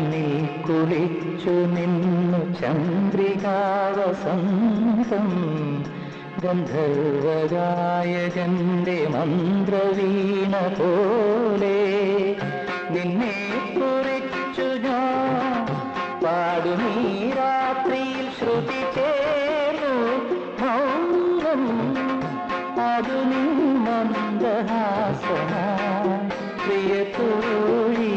പൊന്നിൽ കുളിച്ചു നിന്നു ചന്ദ്രികാവസന്തം ഗന്ധർവഗായകന്റെ മന്ത്രവീണ പോലെ നിന്നെ കുറിച്ചു ഞാൻ പാടുമീ രാത്രിയിൽ ശ്രുതി ചേർന്നു മൗനം അതു നീ മന്ദഹാസന പ്രിയ തോഴി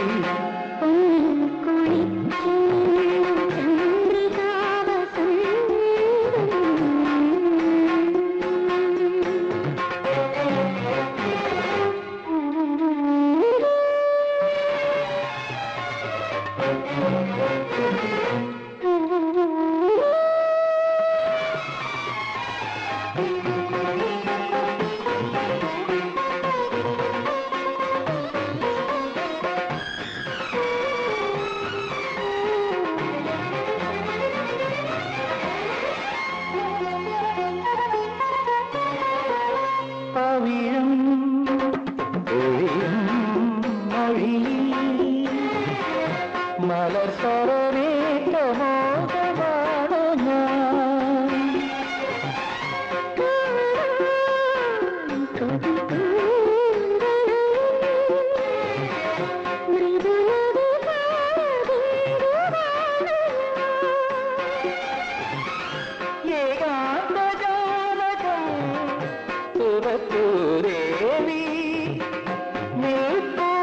പവിഴം ഒഴിയും മൊഴിയിൽ മലർ സ്വരമേറ്റ മോഹമാണ് ഞാൻ ഏകാന്തജാലകം തുറത്തൂരേവി നിൽപ്പൂ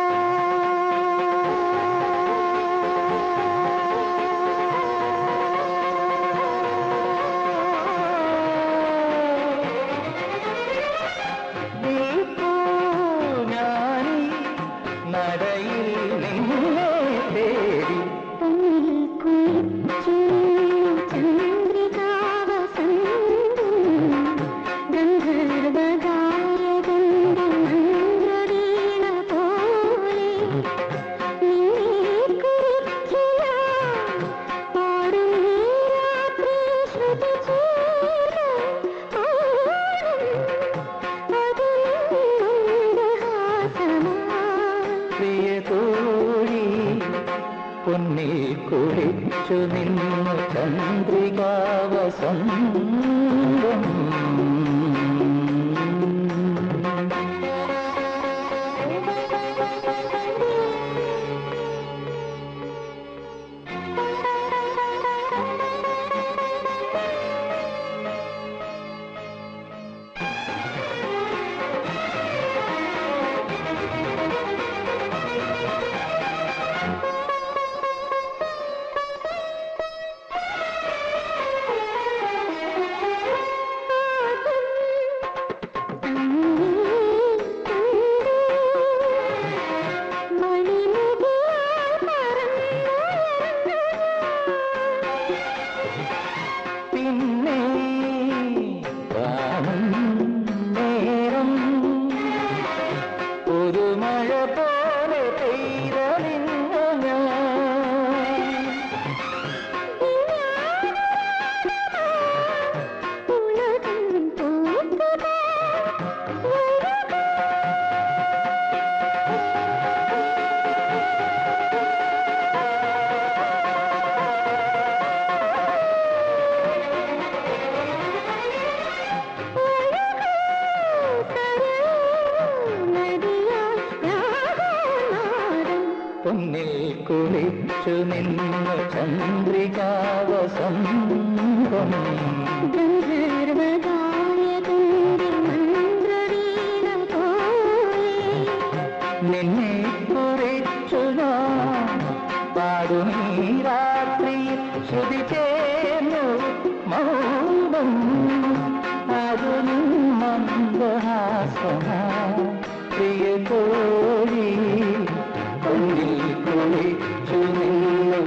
നിൽപ്പൂ ഞാനീ നടയിൽ നിന്നെ തേടി പ്രിയ തോഴി പൊന്നിൽ കുളിച്ചു നിന്നു ചന്ദ്രികാവസന്തം പിന്നെ കാണും നേരം ഒരു മഴ പോലെ പെയ്തലിന്നു ഞാൻ പൊന്നിൽ കുളിച്ചു നിന്നു ചന്ദ്രികാവസന്തം നിന്നെ കുറിച്ചു ഞാൻ പാടുമീ രാത്രിയിൽ ശ്രുതി ചേർന്നു മൗനം അതു നീ മന്ദഹാസന പ്രിയ തോഴി പൊന്നിൽ കുളിച്ചു നിന്നു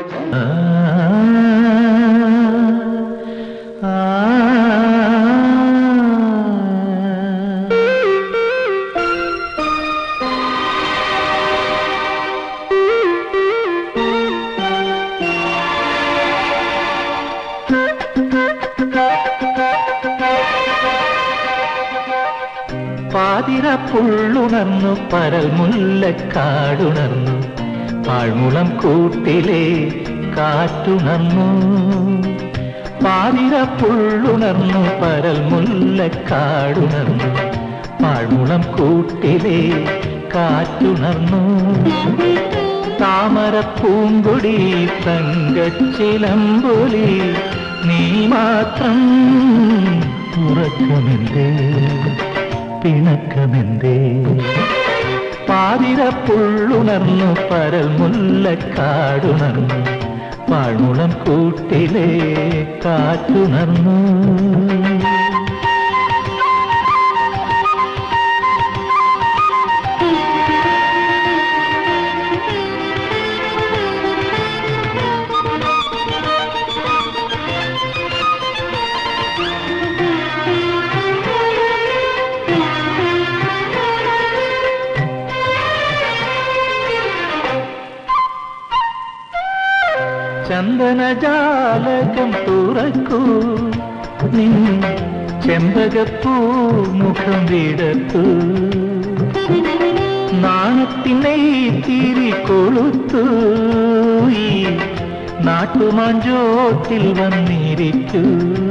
പാതിര പുള്ളുണർന്നു പരൽ മുല്ലക്കാടുണർന്നു പാഴ്മുളം കൂട്ടിലെ കാറ്റുണർന്നു പാതിര പുള്ളുണർന്നു പരൽ മുല്ലക്കാടുണർന്നു പാഴ്മുളം കൂട്ടിലെ കാറ്റുണർന്നു താമര പൂങ്കൊടി തങ്കച്ചിലമ്പൊലി നീ മാത്രം ഉറക്കമെന്തേ പിണക്കമെന്തേ പാതിര പുള്ളുണർന്നു പരൽ മുല്ലക്കാടുണർന്നു പാഴ്മുളം കൂട്ടിലെ കാറ്റുണർന്നു ചന്ദനജാലകം തുറക്കൂ നിൻ ചെമ്പകപ്പൂ മുഖം വിടത്തു നാണത്തിനെ തിരി കൊളുത്തു ഈ നാട്ടുമാഞ്ചോട്ടിൽ വന്നിരിക്കൂ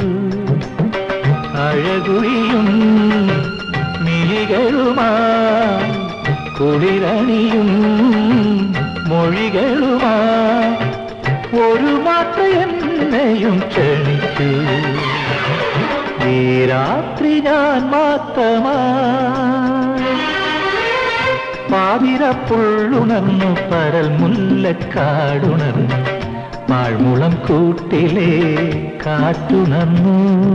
അഴകുഴിയും മിഴികളുമാ കുളിരണിയും മൊഴികളുമാ ഒരു മാത്ര എന്നെയും ക്ഷണിക്കൂ ഈ രാത്രി ഞാൻ മാത്രമാ പാതിര പുള്ളുണർന്നു പരൽ മുല്ലക്കാടുണർന്നു പാഴ്മുളം കൂട്ടിലെ കാറ്റുണർന്നു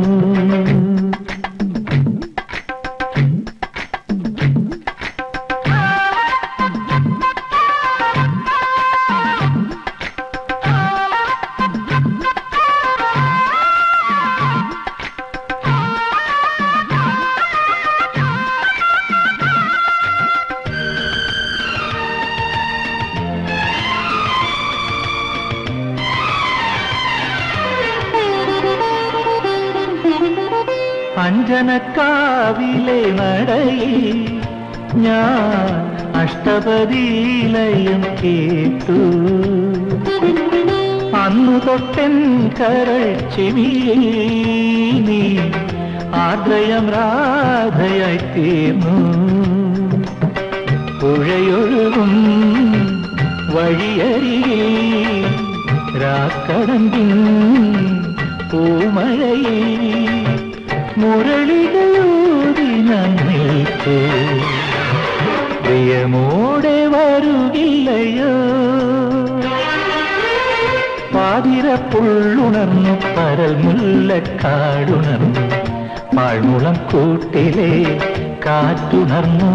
അഞ്ജനക്കാവിലെ നടയിൽ ഞാൻ അഷ്ടപതിയിലയം കേട്ടു അന്നു തൊട്ടൻ കരൾ ചെവിയിൽ നീ ആദ്രയം രാധയായി തീർന്നു പുഴയൊഴുകും വഴിയരികിൽ രാക്കടമ്പിൻ പൂമഴയിൽ മുരളികയൂതി നിൽക്കൂ പ്രിയമോടെ വരുകില്ലയോ പാതിര പുള്ളുണർന്നു പരൽ മുല്ലക്കാടുണർന്നു പാഴ്മുളം കൂട്ടിലെ കാറ്റുണർന്നു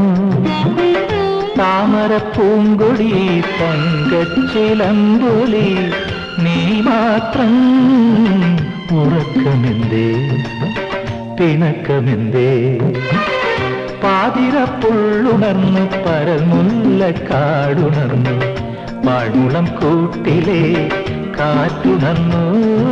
താമര പൂങ്കൊടി തങ്കച്ചിലമ്പൊലി നീ മാത്രം ഉറക്കമെന്തേ പിണക്കമെന്തേ പാതിര പുള്ളുണർന്നു പരൽ മുല്ലക്കാടുണർന്നു പാഴ്മുളം കൂട്ടിലെ കാറ്റുണർന്നു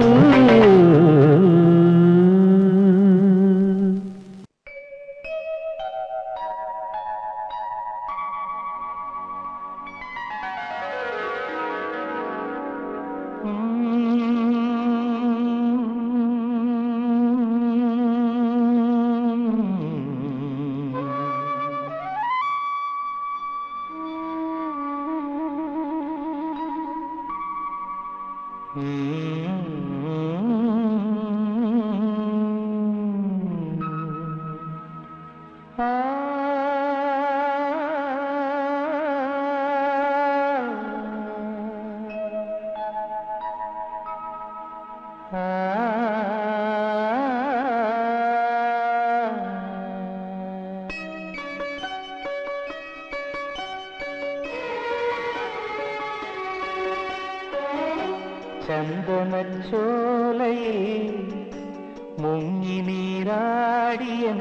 ചന്ദനച്ചോലയിൽ മുങ്ങി നീരാടിയൻ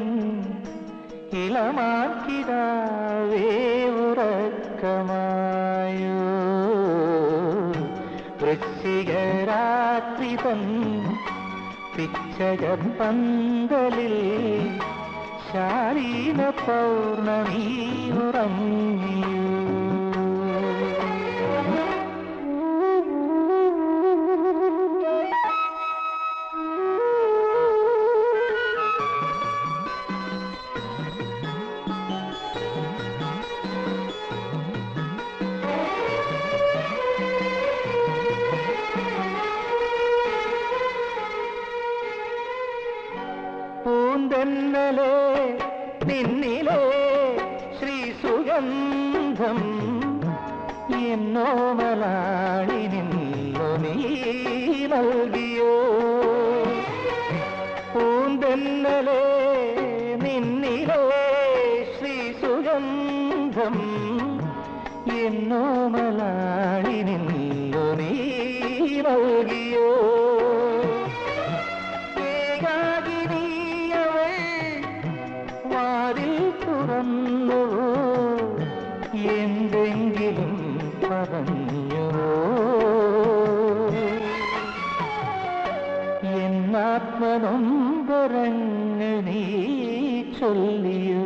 ഇളമാക്കിടാവേ ഉറക്കമായോ വൃശ്ചികരാത്രി തൻ പിച്ചക പന്തലിൽ ശാലീന പൗർണമി ഉറങ്ങിയോ പൂന്തെന്നലേ നിന്നിലേ ശ്രീ സുഗന്ധം എന്നോ മലാളി നിന്നു നീ നൽകിയോ പൂന്തെന്നലേ നിന്നിലേ ശ്രീ സുഗന്ധം എന്നോ മലാളി നിന്നു നീ നൽകിയോ ഏകാകിനിയവൾ വാതിൽ തുറന്നു എന്തെങ്കിലും പറഞ്ഞു എന്നാത്മനൊമ്പരങ്ങ് നീ ചൊല്ലിയോ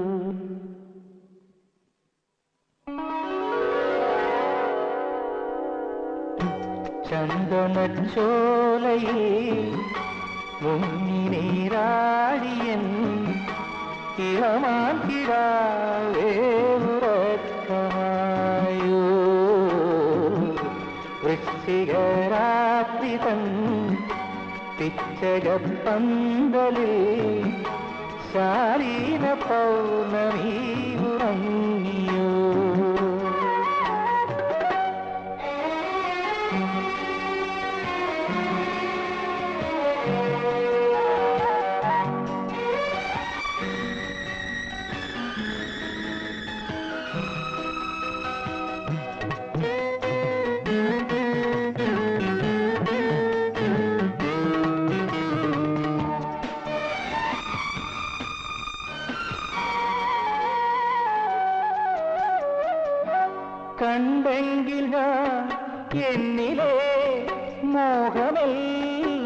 ചന്ദനച്ചോലയിൽ മുങ്ങി നീരാടിയൻ ഇളമാൻ കിടാവേ ഉറക്കമായോ വൃശ്ചികരാത്രി തൻ പിച്ചകപ്പന്തലിൽ ശാലീന പൗർണമി ഉറങ്ങിയോ കണ്ടെങ്കിൽ ഞാൻ എന്നിലെ മോഹമല്ല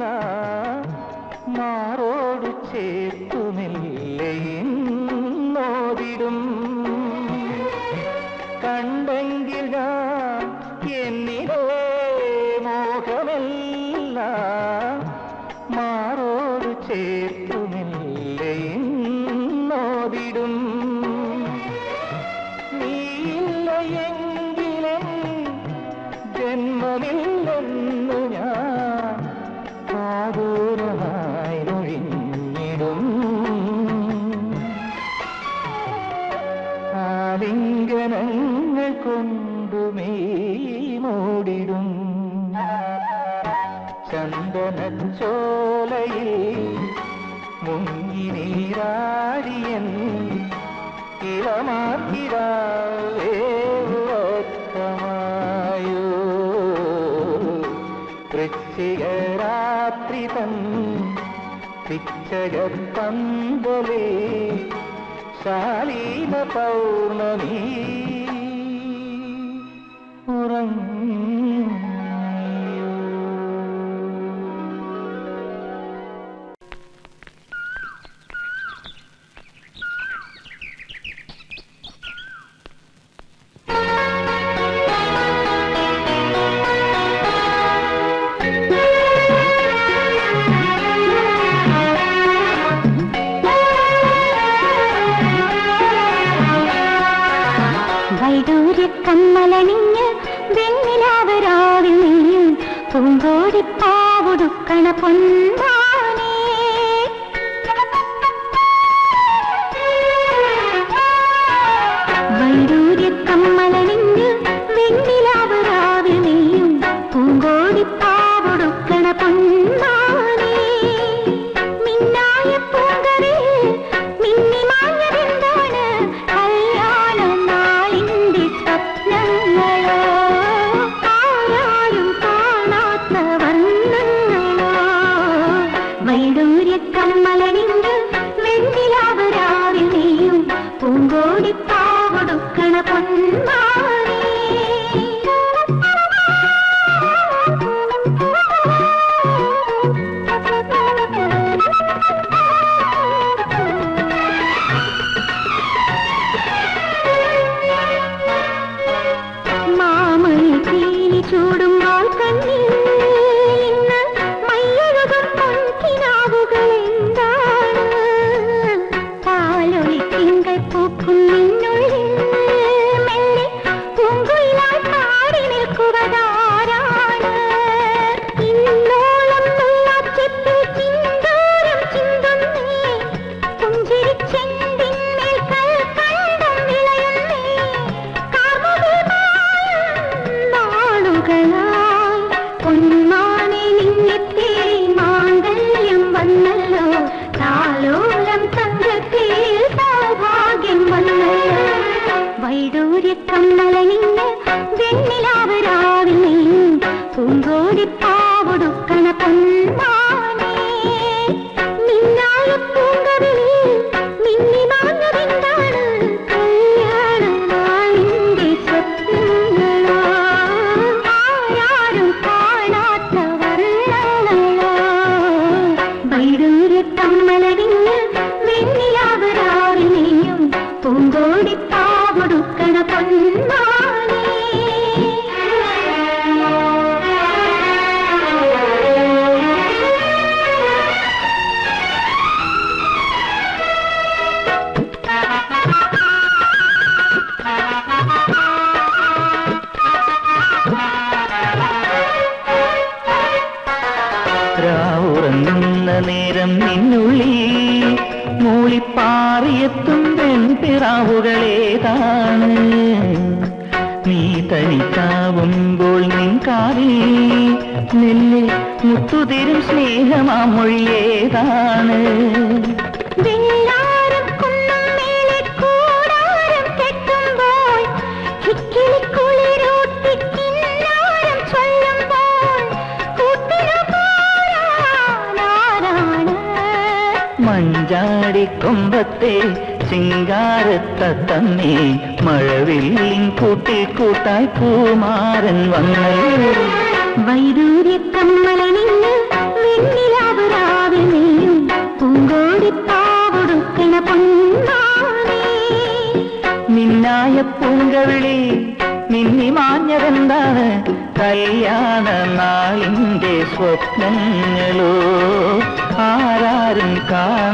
മാറോട് ചേർത്തുമില്ലോതിടും കണ്ടെങ്കിൽ ഞാൻ എന്നിലെ മോഹമല്ല മാറോട് ചേർത്തുമില്ലോതിടും നീയില്ല എങ്കിലും ജന്മമില്ലെന്നു ഞാൻ കാതൂരമായി ഒഴിഞ്ഞിടും ആലിംഗനങ്ങൾ കൊണ്ടുമേ മൂടിടും ചന്ദനച്ചോലയിൽ മുങ്ങി നീരാടിയൻ ഇളമാക്കിരാവേവക്കമായോ വൃശ്ചികരാത്രി തൻ പിച്ചകപ്പന്തലേ ശാലീന പൗർണമി ഉറങ്ങിയോ വൈഡൂര്യക്കമ്മലണിഞ്ഞ് വെണ്ണിലാവരാവിൽ നീയും പൂങ്കോടിപ്പാവുടുക്കണ പൊന്മാനേ വൈഡൂര്യക്കമ്മലണിഞ്ഞ് വെണ്ണിലാവരാവിൽ നീയും പൂങ്കോടിപ്പാവുടുക്കണ പൊന്മാനേ മിന്നായ പൂങ്കരേ മിന്നിമാഞ്ഞതെന്താണ് കല്യാണ നാളിന്റെ സ്വപ്നങ്ങളോ ആരാരും കാണാത്ത വർണ്ണങ്ങളോ വൈഡൂര്യക്കമ്മലണിഞ്ഞ് വെണ്ണിലാവ് രാവിലെ പൂങ്കോടിപ്പാവൊടുക്കണ പൊന്മാനേ നിന്നായ പൂങ്കവിളി മിന്നി മാഞ്ഞതെന്താണ് കല്യാണ നാളിന്റെ സ്വപ്നങ്ങളോ ആരാരും കാണാത്ത വർണ്ണങ്ങളോ വൈഡൂര്യക്കമ്മലണിഞ്ഞ് വെണ്ണിലാവ് രാവിലെയും പൂങ്കോടിപ്പാവൊടുക്കണ പൊന്മാനേ രാവുറങ്ങുന്ന നേരം നിന്നുള്ളി മൂളിപ്പാറിയെത്തും പെൺപിറാവുകളേതാണ് നീ തനിക്കാവുമ്പോൾ നിൻ കാറിൽ നെല്ലിൽ മുത്തുതിരും സ്നേഹമാം മൊഴിയേതാണ് വെള്ളാരം കുന്നും മേലെ കൂടാരം കെട്ടുമ്പോൾ കിക്കിളിക്കുളിരൂട്ടി കിന്നാരം ചൊല്ലുമ്പോൾ കൂട്ടിനു പോരാനാരാണ് മഞ്ചാടിക്കൊമ്പത്തെ ചിങ്കാരത്തത്തമ്മേ മഴവില്ലിൻ കൂട്ടിൽ കൂട്ടായി പൂമാരൻ വന്നേ വൈദൂര്യക്കമ്മലണിഞ്ഞ് വെണ്ണിലാവ് രാവിലെയും പൂങ്കോടിപ്പാവൊടുക്കണ പൊന്മാനേ നിന്നായ പൂങ്കവിളി നിന്നി മാഞ്ഞതെന്താണ് കല്യാണ നാളിന്റെ സ്വപ്നങ്ങളോ ആരാരും കാണ